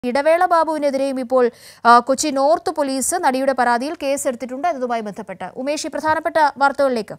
ഇടവേള ബാബുവിനെതിരെയും ഇപ്പോൾ ആ, കൊച്ചി നോർത്ത് പോലീസ് നടിയുടെ പരാതിയിൽ കേസെടുത്തിട്ടുണ്ട് എന്നതുമായി ബന്ധപ്പെട്ട് ഉമേഷ് ഈ പ്രധാനപ്പെട്ട വാർത്തകളിലേക്ക്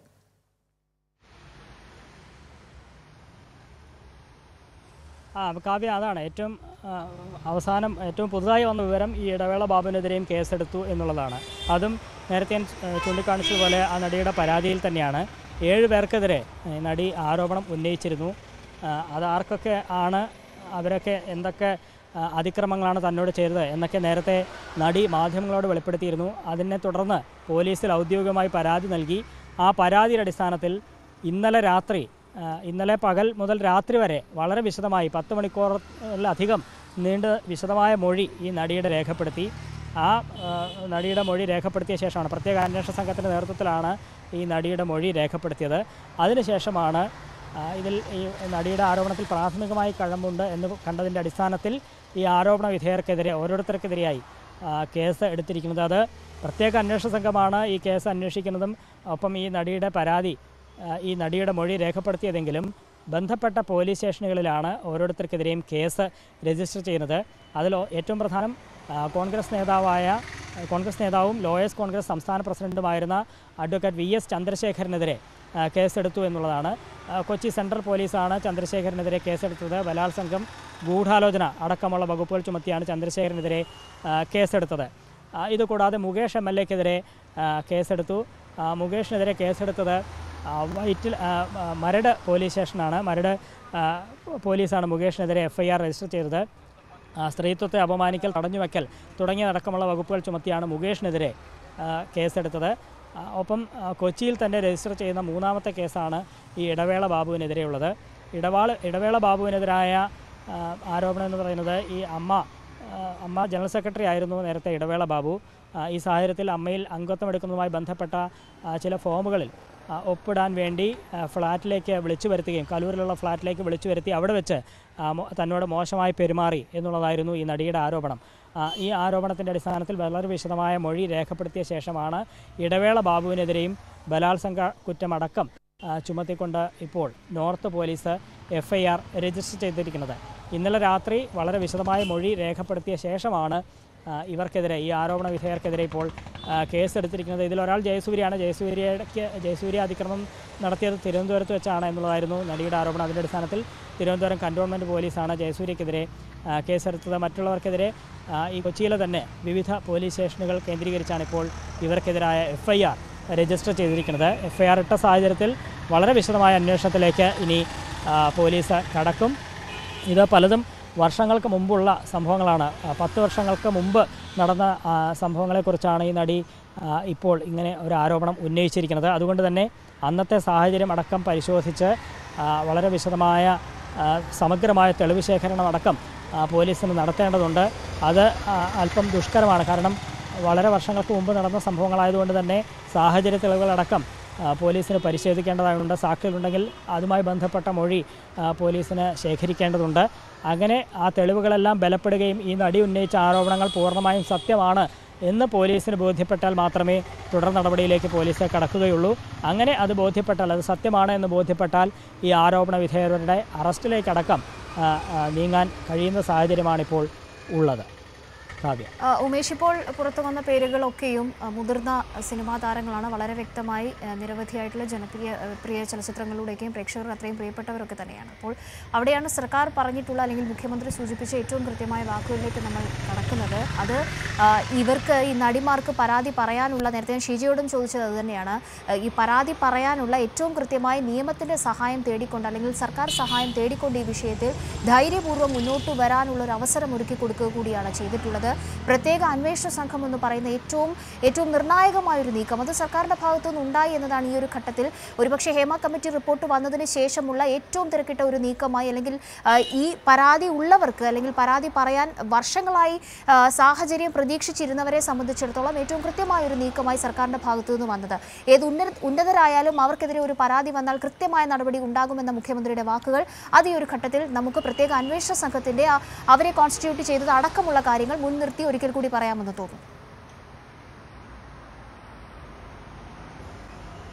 ആ കാവ്യ അതാണ് ഏറ്റവും ആ, അവസാനം ഏറ്റവും പുതുതായി വന്ന വിവരം ഈ ഇടവേള ബാബുവിനെതിരെയും കേസെടുത്തു എന്നുള്ളതാണ് അതും നേരത്തെ ഞാൻ ഏ, ചൂണ്ടിക്കാണിച്ചതുപോലെ ആ നടിയുടെ പരാതിയിൽ തന്നെയാണ് ഏഴ് പേർക്കെതിരെ ഏ, നടി ആരോപണം ഉന്നയിച്ചിരുന്നു ആ, അത് ആർക്കൊക്കെ ആണ് അവരൊക്കെ എന്തൊക്കെ ആ, അതിക്രമങ്ങളാണ് തന്നോട് ചെയ്തത് എന്നൊക്കെ നേരത്തെ നടി മാധ്യമങ്ങളോട് വെളിപ്പെടുത്തിയിരുന്നു അതിനെ തുടർന്ന് പോലീസിൽ ഔദ്യോഗികമായി പരാതി നൽകി ആ പരാതിയുടെ അടിസ്ഥാനത്തിൽ ഇന്നലെ രാത്രി ആ, ഇന്നലെ പകൽ മുതൽ രാത്രി വരെ വളരെ വിശദമായി പത്ത് മണിക്കൂറിലധികം നീണ്ട വിശദമായ മൊഴി ഈ നടിയുടെ രേഖപ്പെടുത്തി ആ ആ, നടിയുടെ മൊഴി രേഖപ്പെടുത്തിയ ശേഷമാണ് പ്രത്യേക അന്വേഷണ സംഘത്തിൻ്റെ നേതൃത്വത്തിലാണ് ഈ നടിയുടെ മൊഴി രേഖപ്പെടുത്തിയത് അതിനുശേഷമാണ് ആ, ഇതിൽ ഈ നടിയുടെ ആരോപണത്തിൽ പ്രാഥമികമായി കഴമ്പുണ്ട് എന്ന് കണ്ടതിൻ്റെ അടിസ്ഥാനത്തിൽ ഈ ആരോപണ വിധേയർക്കെതിരെ ഓരോരുത്തർക്കെതിരെയായി ആ, കേസ് എടുത്തിരിക്കുന്നത് അത് പ്രത്യേക അന്വേഷണ സംഘമാണ് ഈ കേസ് അന്വേഷിക്കുന്നതും ഒപ്പം ഈ നടിയുടെ പരാതി ആ, ഈ നടിയുടെ മൊഴി രേഖപ്പെടുത്തിയതെങ്കിലും ബന്ധപ്പെട്ട പോലീസ് സ്റ്റേഷനുകളിലാണ് ഓരോരുത്തർക്കെതിരെയും കേസ് രജിസ്റ്റർ ചെയ്യുന്നത് അതിൽ ഏറ്റവും പ്രധാനം ആ, കോൺഗ്രസ് നേതാവായ കോൺഗ്രസ് നേതാവും ലോയേഴ്സ് കോൺഗ്രസ് സംസ്ഥാന പ്രസിഡന്റുമായിരുന്ന അഡ്വക്കേറ്റ് വി എസ് ചന്ദ്രശേഖരനെതിരെ ആ, കേസെടുത്തു എന്നുള്ളതാണ് ആ, കൊച്ചി സെൻട്രൽ പോലീസാണ് ചന്ദ്രശേഖരനെതിരെ കേസെടുത്തത് ബലാത്സംഗം ഗൂഢാലോചന അടക്കമുള്ള വകുപ്പുകൾ ചുമത്തിയാണ് ചന്ദ്രശേഖരനെതിരെ ആ, കേസെടുത്തത് ആ, ഇതുകൂടാതെ മുകേഷ് എം എൽ എക്കെതിരെ കേസെടുത്തു ആ, മുകേഷിനെതിരെ കേസെടുത്തത് ആ, വൈറ്റിൽ ആ, ആ, മരട് പോലീസ് സ്റ്റേഷനാണ് മരട് ആ, പോലീസാണ് മുകേഷിനെതിരെ എഫ് ഐ ആർ രജിസ്റ്റർ ചെയ്തത് ആ, സ്ത്രീത്വത്തെ അപമാനിക്കൽ തടഞ്ഞുവെക്കൽ തുടങ്ങിയതടക്കമുള്ള വകുപ്പുകൾ ചുമത്തിയാണ് മുകേഷിനെതിരെ ആ, കേസെടുത്തത് ആ, ഒപ്പം ആ, കൊച്ചിയിൽ തന്നെ രജിസ്റ്റർ ചെയ്യുന്ന മൂന്നാമത്തെ കേസാണ് ഈ ഇടവേള ബാബുവിനെതിരെയുള്ളത് ഇടവാള ഇടവേള ബാബുവിനെതിരായ ആ, ആരോപണം എന്ന് പറയുന്നത് ഈ അമ്മ ആ, അമ്മ ജനറൽ സെക്രട്ടറി ആയിരുന്നു നേരത്തെ ഇടവേള ബാബു ആ, ഈ സാഹചര്യത്തിൽ അമ്മയിൽ അംഗത്വം എടുക്കുന്നതുമായി ബന്ധപ്പെട്ട ആ, ചില ഫോമുകളിൽ ആ, ഒപ്പിടാൻ വേണ്ടി ആ, ഫ്ലാറ്റിലേക്ക് വിളിച്ചു വരുത്തുകയും കലൂരിലുള്ള ഫ്ലാറ്റിലേക്ക് വിളിച്ചു വരുത്തി അവിടെ വെച്ച് ആ, മോ- തന്നോട് മോശമായി പെരുമാറി എന്നുള്ളതായിരുന്നു ഈ നടിയുടെ ആരോപണം ആ, ഈ ആരോപണത്തിൻ്റെ അടിസ്ഥാനത്തിൽ വളരെ വിശദമായ മൊഴി രേഖപ്പെടുത്തിയ ശേഷമാണ് ഇടവേള ബാബുവിനെതിരെയും ബലാത്സംഗ കുറ്റമടക്കം ആ, ചുമത്തിക്കൊണ്ട് ഇപ്പോൾ north police F I R register ചെയ്തിരിക്കുന്നത് ഇന്നലെ രാത്രി വളരെ വിശദമായ മൊഴി രേഖപ്പെടുത്തിയ ശേഷമാണ് ആ, ഇവർക്കെതിരെ ഈ ആരോപണ വിധേയർക്കെതിരെ ഇപ്പോൾ ആ, കേസെടുത്തിരിക്കുന്നത് ഇതിലൊരാൾ ജയസൂര്യയാണ് ജയസൂര്യയ്ക്ക് ജയസൂര്യ അതിക്രമം നടത്തിയത് തിരുവനന്തപുരത്ത് വെച്ചാണ് എന്നുള്ളതായിരുന്നു നടിയുടെ ആരോപണം അതിൻ്റെ അടിസ്ഥാനത്തിൽ തിരുവനന്തപുരം കൻ്റോൺമെൻറ്റ് പോലീസാണ് ജയസൂര്യക്കെതിരെ ആ, കേസെടുത്തത് മറ്റുള്ളവർക്കെതിരെ ആ, ഈ കൊച്ചിയിലെ തന്നെ വിവിധ പോലീസ് സ്റ്റേഷനുകൾ കേന്ദ്രീകരിച്ചാണ് ഇപ്പോൾ ഇവർക്കെതിരായ എഫ് ഐ ആർ രജിസ്റ്റർ ചെയ്തിരിക്കുന്നത് എഫ് ഐ ആർ ഇട്ട സാഹചര്യത്തിൽ വളരെ വിശദമായ അന്വേഷണത്തിലേക്ക് ഇനി ആ, പോലീസ് കടക്കും ഇത് പലതും വർഷങ്ങൾക്ക് മുമ്പുള്ള സംഭവങ്ങളാണ് ആ, പത്ത് വർഷങ്ങൾക്ക് മുമ്പ് നടന്ന ആ, സംഭവങ്ങളെക്കുറിച്ചാണ് ഈ നടി ആ, ഇപ്പോൾ ഇങ്ങനെ ഒരു ആരോപണം ഉന്നയിച്ചിരിക്കുന്നത് അതുകൊണ്ട് തന്നെ അന്നത്തെ സാഹചര്യം അടക്കം പരിശോധിച്ച് ആ, വളരെ വിശദമായ ആ, സമഗ്രമായ തെളിവ് ശേഖരണം അടക്കം ആ, പോലീസിന് നടത്തേണ്ടതുണ്ട് അത് ആ, അല്പം ദുഷ്കരമാണ് കാരണം വളരെ വർഷങ്ങൾക്ക് മുമ്പ് നടന്ന സംഭവങ്ങളായതുകൊണ്ട് തന്നെ സാഹചര്യ തെളിവുകളടക്കം ആ, പോലീസിന് പരിശോധിക്കേണ്ടതായുണ്ട് സാക്ഷികളുണ്ടെങ്കിൽ അതുമായി ബന്ധപ്പെട്ട മൊഴി ആ, പോലീസിന് ശേഖരിക്കേണ്ടതുണ്ട് അങ്ങനെ ആ തെളിവുകളെല്ലാം ബലപ്പെടുകയും ഈ നടി ഉന്നയിച്ച ആരോപണങ്ങൾ പൂർണ്ണമായും സത്യമാണ് എന്ന് പോലീസിന് ബോധ്യപ്പെട്ടാൽ മാത്രമേ തുടർ നടപടിയിലേക്ക് പോലീസ് കടക്കുകയുള്ളൂ അങ്ങനെ അത് ബോധ്യപ്പെട്ടാൽ അത് സത്യമാണ് എന്ന് ബോധ്യപ്പെട്ടാൽ ഈ ആരോപണ വിധേയരുടെ അറസ്റ്റിലേക്കടക്കം ആ, ആ, നീങ്ങാൻ കഴിയുന്ന സാഹചര്യമാണിപ്പോൾ ഉള്ളത് കാവ്യ ആ, ഉമേഷ് ഇപ്പോൾ പുറത്തു വന്ന പേരുകളൊക്കെയും ആ, മുതിർന്ന സിനിമാ താരങ്ങളാണ് വളരെ വ്യക്തമായി ആ, നിരവധിയായിട്ടുള്ള ജനപ്രിയ ആ, പ്രിയ ചലച്ചിത്രങ്ങളിലൂടെയൊക്കെയും പ്രേക്ഷകർ അത്രയും പ്രിയപ്പെട്ടവരൊക്കെ തന്നെയാണ് അപ്പോൾ അവിടെയാണ് സർക്കാർ പറഞ്ഞിട്ടുള്ള അല്ലെങ്കിൽ മുഖ്യമന്ത്രി സൂചിപ്പിച്ച ഏറ്റവും കൃത്യമായ വാക്കുകളിലേക്ക് നമ്മൾ കടക്കുന്നത് അത് ആ, ഇവർക്ക് ഈ നടിമാർക്ക് പരാതി പറയാനുള്ള നേരത്തെ ഞാൻ ഷീജയോടും ചോദിച്ചത് അത് തന്നെയാണ് ആ, ഈ പരാതി പറയാനുള്ള ഏറ്റവും കൃത്യമായി നിയമത്തിൻ്റെ സഹായം തേടിക്കൊണ്ട് അല്ലെങ്കിൽ സർക്കാർ സഹായം തേടിക്കൊണ്ട് ഈ വിഷയത്തിൽ ധൈര്യപൂർവ്വം മുന്നോട്ട് വരാനുള്ള ഒരു അവസരം ഒരുക്കി കൊടുക്കുക കൂടിയാണ് ചെയ്തിട്ടുള്ളത് പ്രത്യേക അന്വേഷണ സംഘം എന്ന് പറയുന്ന ഏറ്റവും ഏറ്റവും നിർണായകമായ ഒരു നീക്കം അത് സർക്കാരിന്റെ ഭാഗത്തു നിന്ന് ഉണ്ടായി എന്നതാണ് ഈ ഒരു ഘട്ടത്തിൽ ഒരുപക്ഷെ ഹേമ കമ്മിറ്റി റിപ്പോർട്ട് വന്നതിന് ശേഷമുള്ള ഏറ്റവും തിരക്കിട്ട ഒരു നീക്കമായി അല്ലെങ്കിൽ ആ, ഈ പരാതി ഉള്ളവർക്ക് അല്ലെങ്കിൽ പരാതി പറയാൻ വർഷങ്ങളായി ആ, സാഹചര്യം പ്രതീക്ഷിച്ചിരുന്നവരെ സംബന്ധിച്ചിടത്തോളം ഏറ്റവും കൃത്യമായ ഒരു നീക്കമായി സർക്കാരിന്റെ ഭാഗത്തു നിന്ന് വന്നത് ഏത് ഉന്നത ഉന്നതരായാലും അവർക്കെതിരെ ഒരു പരാതി വന്നാൽ കൃത്യമായ നടപടി ഉണ്ടാകുമെന്ന മുഖ്യമന്ത്രിയുടെ വാക്കുകൾ അത് ഈ ഒരു ഘട്ടത്തിൽ നമുക്ക് പ്രത്യേക അന്വേഷണ സംഘത്തിന്റെ ആ- അവരെ കോൺസ്റ്റിറ്റ്യൂട്ട് ചെയ്തത് അടക്കമുള്ള കാര്യങ്ങൾ മുൻനിർത്തി ഒരിക്കൽ കൂടി പറയാമെന്ന് തോന്നുന്നു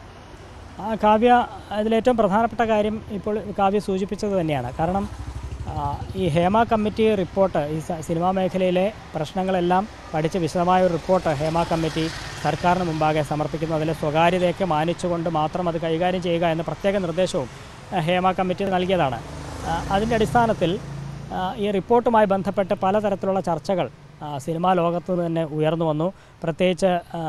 ആ കാവ്യ അതിലേറ്റവും പ്രധാനപ്പെട്ട കാര്യം ഇപ്പോൾ കാവ്യ സൂചിപ്പിച്ചത് തന്നെയാണ് കാരണം ആ, ഈ ഹേമ കമ്മിറ്റി റിപ്പോർട്ട് ഈ സ- സിനിമാ മേഖലയിലെ പ്രശ്നങ്ങളെല്ലാം പഠിച്ച് വിശദമായ ഒരു റിപ്പോർട്ട് ഹേമ കമ്മിറ്റി സർക്കാരിന് മുമ്പാകെ സമർപ്പിക്കുന്നു അതിലെ സ്വകാര്യതയൊക്കെ മാനിച്ചുകൊണ്ട് മാത്രം അത് കൈകാര്യം ചെയ്യുക എന്ന പ്രത്യേക നിർദ്ദേശവും ആ, ഹേമ കമ്മിറ്റി നൽകിയതാണ് ആ, അതിൻ്റെ അടിസ്ഥാനത്തിൽ ആ, ഈ റിപ്പോർട്ടുമായി ബന്ധപ്പെട്ട് പലതരത്തിലുള്ള ചർച്ചകൾ ആ, സിനിമാ ലോകത്ത് നിന്ന് തന്നെ ഉയർന്നു വന്നു പ്രത്യേകിച്ച് ആ,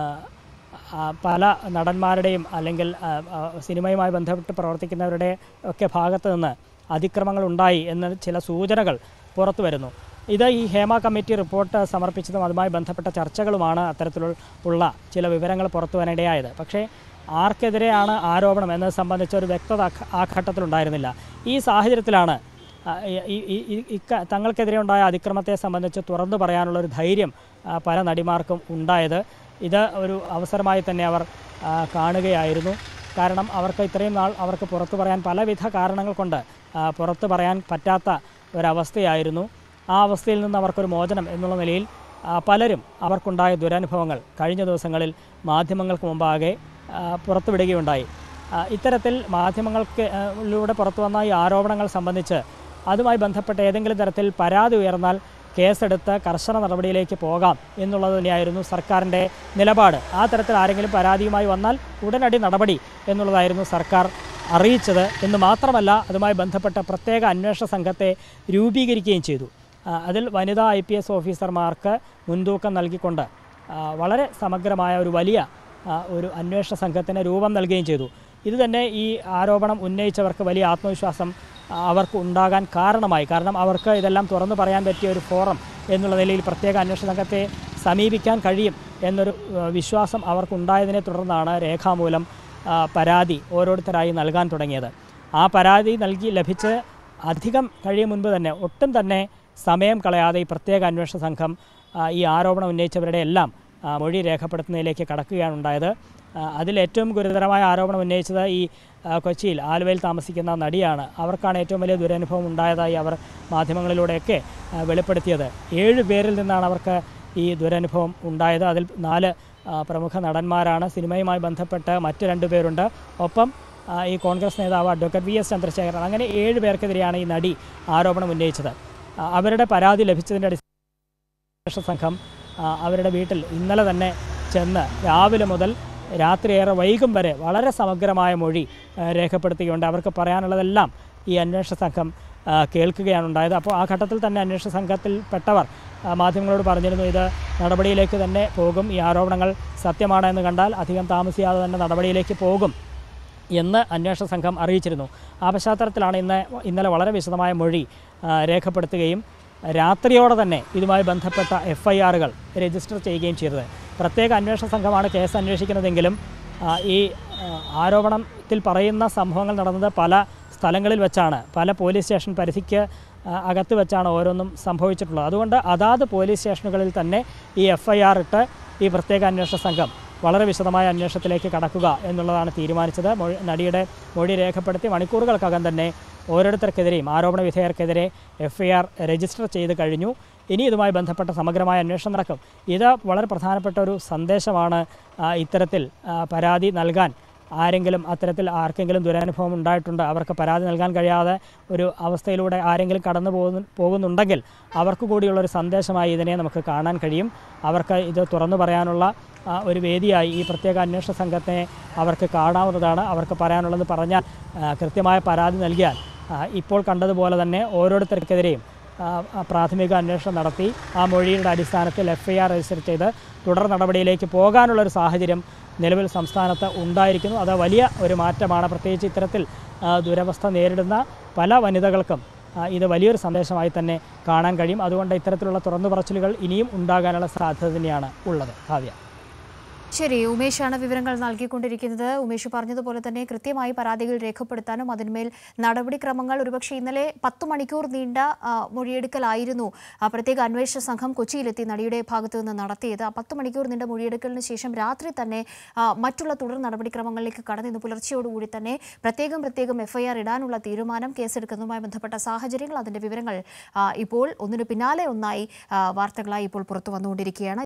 ആ, പല നടന്മാരുടെയും അല്ലെങ്കിൽ ആ, ആ, സിനിമയുമായി ബന്ധപ്പെട്ട് പ്രവർത്തിക്കുന്നവരുടെ ഒക്കെ ഭാഗത്ത് നിന്ന് അതിക്രമങ്ങൾ ഉണ്ടായി എന്ന ചില സൂചനകൾ പുറത്തു വരുന്നു ഇത് ഈ ഹേമ കമ്മിറ്റി റിപ്പോർട്ട് സമർപ്പിച്ചതും അതുമായി ബന്ധപ്പെട്ട ചർച്ചകളുമാണ് അത്തരത്തിലുള്ള ഉള്ള ചില വിവരങ്ങൾ പുറത്തു വരാനിടയായത് പക്ഷേ ആർക്കെതിരെയാണ് ആരോപണം എന്നത് സംബന്ധിച്ച ഒരു വ്യക്തത ആ ഘ- ആ ഘട്ടത്തിലുണ്ടായിരുന്നില്ല ഈ സാഹചര്യത്തിലാണ് ആ, ഈ- ഈ- ഈ- ഈ- ഇക്ക തങ്ങൾക്കെതിരെ ഉണ്ടായ അതിക്രമത്തെ സംബന്ധിച്ച് തുറന്നു പറയാനുള്ള ഒരു ധൈര്യം ആ, പല നടിമാർക്കും ഉണ്ടായത് ഇത് ഒരു അവസരമായി തന്നെ അവർ ആ, കാണുകയായിരുന്നു കാരണം അവർക്ക് ഇത്രയും നാൾ അവർക്ക് പുറത്തു പറയാൻ പലവിധ കാരണങ്ങൾ കൊണ്ട് ആ, പുറത്തു പറയാൻ പറ്റാത്ത ഒരവസ്ഥയായിരുന്നു ആ അവസ്ഥയിൽ നിന്ന് അവർക്കൊരു മോചനം എന്നുള്ള നിലയിൽ ആ, പലരും അവർക്കുണ്ടായ ദുരനുഭവങ്ങൾ കഴിഞ്ഞ ദിവസങ്ങളിൽ മാധ്യമങ്ങൾക്ക് മുമ്പാകെ ആ, പുറത്തുവിടുകയുണ്ടായി ആ, ഇത്തരത്തിൽ മാധ്യമങ്ങൾക്ക് ആ, ലൂടെ പുറത്തു വന്ന ഈ ആരോപണങ്ങൾ സംബന്ധിച്ച് അതുമായി ബന്ധപ്പെട്ട ഏതെങ്കിലും തരത്തിൽ പരാതി ഉയർന്നാൽ കേസെടുത്ത് കർശന നടപടിയിലേക്ക് പോകാം എന്നുള്ളത് തന്നെയായിരുന്നു സർക്കാരിൻ്റെ നിലപാട് ആ തരത്തിൽ ആരെങ്കിലും പരാതിയുമായി വന്നാൽ ഉടനടി നടപടി എന്നുള്ളതായിരുന്നു സർക്കാർ അറിയിച്ചത് എന്ന് മാത്രമല്ല അതുമായി ബന്ധപ്പെട്ട പ്രത്യേക അന്വേഷണ സംഘത്തെ രൂപീകരിക്കുകയും ചെയ്തു ആ, അതിൽ വനിതാ ഐ പി എസ് ഓഫീസർമാർക്ക് മുൻതൂക്കം നൽകിക്കൊണ്ട് ആ, വളരെ സമഗ്രമായ ഒരു വലിയ ആ, ഒരു അന്വേഷണ സംഘത്തിന് രൂപം നൽകുകയും ചെയ്തു ഇത് തന്നെ ഈ ആരോപണം ഉന്നയിച്ചവർക്ക് വലിയ ആത്മവിശ്വാസം ആ, അവർക്ക് ഉണ്ടാകാൻ കാരണമായി കാരണം അവർക്ക് ഇതെല്ലാം തുറന്നു പറയാൻ പറ്റിയ ഒരു ഫോറം എന്നുള്ള നിലയിൽ പ്രത്യേക അന്വേഷണ സംഘത്തെ സമീപിക്കാൻ കഴിയും എന്നൊരു ആ, വിശ്വാസം അവർക്കുണ്ടായതിനെ തുടർന്നാണ് രേഖാമൂലം ആ, പരാതി ഓരോരുത്തരായി നൽകാൻ തുടങ്ങിയത് ആ പരാതി നൽകി ലഭിച്ച് അധികം കഴിയും മുൻപ് തന്നെ ഒട്ടും തന്നെ സമയം കളയാതെ ഈ പ്രത്യേക അന്വേഷണ സംഘം ആ, ഈ ആരോപണം ഉന്നയിച്ചവരുടെ എല്ലാം ആ, മൊഴി രേഖപ്പെടുത്തുന്നതിലേക്ക് കടക്കുകയാണ് ഉണ്ടായത് ആ, അതിൽ ഏറ്റവും ഗുരുതരമായ ആരോപണം ഉന്നയിച്ചത് ഈ ആ, കൊച്ചിയിൽ ആലുവയിൽ താമസിക്കുന്ന നടിയാണ് അവർക്കാണ് ഏറ്റവും വലിയ ദുരനുഭവം ഉണ്ടായതായി അവർ മാധ്യമങ്ങളിലൂടെയൊക്കെ ആ, വെളിപ്പെടുത്തിയത് ഏഴ് പേരിൽ നിന്നാണ് അവർക്ക് ഈ ദുരനുഭവം ഉണ്ടായത് അതിൽ നാല് ആ, പ്രമുഖ നടന്മാരാണ് സിനിമയുമായി ബന്ധപ്പെട്ട് മറ്റ് രണ്ട് പേരുണ്ട് ഒപ്പം ആ, ഈ കോൺഗ്രസ് നേതാവ് അഡ്വക്കേറ്റ് വി എസ് ചന്ദ്രശേഖരൻ അങ്ങനെ ഏഴ് പേർക്കെതിരെയാണ് ഈ നടി ആരോപണം ഉന്നയിച്ചത് ആ, അവരുടെ പരാതി ലഭിച്ചതിൻ്റെ അടിസ്ഥാന സംഘം ആ, അവരുടെ വീട്ടിൽ ഇന്നലെ തന്നെ ചെന്ന് രാവിലെ മുതൽ രാത്രിയേറെ വൈകും വരെ വളരെ സമഗ്രമായ മൊഴി ആ, രേഖപ്പെടുത്തുകയുണ്ട് അവർക്ക് പറയാനുള്ളതെല്ലാം ഈ അന്വേഷണ സംഘം ആ, കേൾക്കുകയാണ് ഉണ്ടായത് അപ്പോൾ ആ ഘട്ടത്തിൽ തന്നെ അന്വേഷണ സംഘത്തിൽപ്പെട്ടവർ ആ, മാധ്യമങ്ങളോട് പറഞ്ഞിരുന്നു ഇത് നടപടിയിലേക്ക് തന്നെ പോകും ഈ ആരോപണങ്ങൾ സത്യമാണ് എന്ന് കണ്ടാൽ അധികം താമസിയാതെ തന്നെ നടപടിയിലേക്ക് പോകും എന്ന് അന്വേഷണ സംഘം അറിയിച്ചിരുന്നു ആ പശ്ചാത്തലത്തിലാണ് ഇന്ന് ഇന്നലെ വളരെ വിശദമായ മൊഴി ആ, രേഖപ്പെടുത്തുകയും രാത്രിയോടെ തന്നെ ഇതുമായി ബന്ധപ്പെട്ട എഫ് ഐ ആറുകൾ രജിസ്റ്റർ ചെയ്യുകയും ചെയ്തത് പ്രത്യേക അന്വേഷണ സംഘമാണ് കേസ് അന്വേഷിക്കുന്നതെങ്കിലും ആ, ഈ ആ, ആരോപണത്തിൽ പറയുന്ന സംഭവങ്ങൾ നടന്നത് പല സ്ഥലങ്ങളിൽ വെച്ചാണ് പല പോലീസ് സ്റ്റേഷൻ പരിധിക്ക് ആ, അകത്ത് വെച്ചാണ് ഓരോന്നും സംഭവിച്ചിട്ടുള്ളത് അതുകൊണ്ട് അതാത് പോലീസ് സ്റ്റേഷനുകളിൽ തന്നെ ഈ എഫ് ഐ ആർ ഇട്ട് ഈ പ്രത്യേക അന്വേഷണ സംഘം വളരെ വിശദമായ അന്വേഷണത്തിലേക്ക് കടക്കുക എന്നുള്ളതാണ് തീരുമാനിച്ചത് മൊഴി നടിയുടെ മൊഴി രേഖപ്പെടുത്തി മണിക്കൂറുകൾക്കകം തന്നെ ഓരോരുത്തർക്കെതിരെയും ആരോപണ വിധേയർക്കെതിരെ എഫ് ഐ ആർ രജിസ്റ്റർ ചെയ്ത് കഴിഞ്ഞു ഇനി ഇതുമായി ബന്ധപ്പെട്ട സമഗ്രമായ അന്വേഷണം നടക്കും ഇത് വളരെ പ്രധാനപ്പെട്ട ഒരു സന്ദേശമാണ് ആ, ഇത്തരത്തിൽ ആ, പരാതി നൽകാൻ ആരെങ്കിലും അത്തരത്തിൽ ആർക്കെങ്കിലും ദുരനുഭവം ഉണ്ടായിട്ടുണ്ട് അവർക്ക് പരാതി നൽകാൻ കഴിയാതെ ഒരു അവസ്ഥയിലൂടെ ആരെങ്കിലും കടന്നു പോകുന്നു പോകുന്നുണ്ടെങ്കിൽ അവർക്ക് കൂടിയുള്ള ഒരു സന്ദേശമായി ഇതിനെ നമുക്ക് കാണാൻ കഴിയും അവർക്ക് ഇത് തുറന്നു പറയാനുള്ള ആ, ഒരു വേദിയായി ഈ പ്രത്യേക അന്വേഷണ സംഘത്തെ അവർക്ക് കാണാവുന്നതാണ് അവർക്ക് പറയാനുള്ളത് പറഞ്ഞാൽ ആ, കൃത്യമായ പരാതി നൽകിയാൽ ആ, ഇപ്പോൾ കണ്ടതുപോലെ തന്നെ ഓരോരുത്തർക്കെതിരെയും ആ, ആ, പ്രാഥമിക അന്വേഷണം നടത്തി ആ മൊഴിയുടെ അടിസ്ഥാനത്തിൽ എഫ് ഐ ആർ രജിസ്റ്റർ ചെയ്ത് തുടർ നടപടിയിലേക്ക് പോകാനുള്ള ഒരു സാഹചര്യം നിലവിൽ സംസ്ഥാനത്ത് ഉണ്ടായിരിക്കുന്നു അത് വലിയ ഒരു മാറ്റമാണ് പ്രത്യേകിച്ച് ഇത്തരത്തിൽ ആ, ദുരവസ്ഥ നേരിടുന്ന പല വനിതകൾക്കും ആ, ഇത് വലിയൊരു സന്ദേശമായി തന്നെ കാണാൻ കഴിയും അതുകൊണ്ട് ഇത്തരത്തിലുള്ള തുറന്നു പറച്ചിലുകൾ ഇനിയും ഉണ്ടാകാനുള്ള സാധ്യത തന്നെയാണ് ഉള്ളത് കാവ്യ ശരി ഉമേഷാണ് വിവരങ്ങൾ നൽകിക്കൊണ്ടിരിക്കുന്നത് ഉമേഷ് പറഞ്ഞതുപോലെ തന്നെ കൃത്യമായി പരാതികൾ രേഖപ്പെടുത്താനും അതിന്മേൽ നടപടിക്രമങ്ങൾ ഒരുപക്ഷെ ഇന്നലെ പത്ത് മണിക്കൂർ നീണ്ട ആ, മൊഴിയെടുക്കലായിരുന്നു ആ, പ്രത്യേക അന്വേഷണ സംഘം കൊച്ചിയിലെത്തി നടിയുടെ ഭാഗത്തു നിന്ന് നടത്തിയത് ആ പത്ത് മണിക്കൂർ നീണ്ട മൊഴിയെടുക്കലിന് ശേഷം രാത്രി തന്നെ ആ, മറ്റുള്ള തുടർ നടപടിക്രമങ്ങളിലേക്ക് കടന്ന് ഇന്ന് പുലർച്ചയോടുകൂടി തന്നെ പ്രത്യേകം പ്രത്യേകം എഫ്ഐആർ ഇടാനുള്ള തീരുമാനം കേസെടുക്കുന്നതുമായി ബന്ധപ്പെട്ട സാഹചര്യങ്ങൾ അതിന്റെ വിവരങ്ങൾ ആ, ഇപ്പോൾ ഒന്നിനു പിന്നാലെ ഒന്നായി ആ, വാർത്തകളായി ഇപ്പോൾ പുറത്തു വന്നുകൊണ്ടിരിക്കുകയാണ്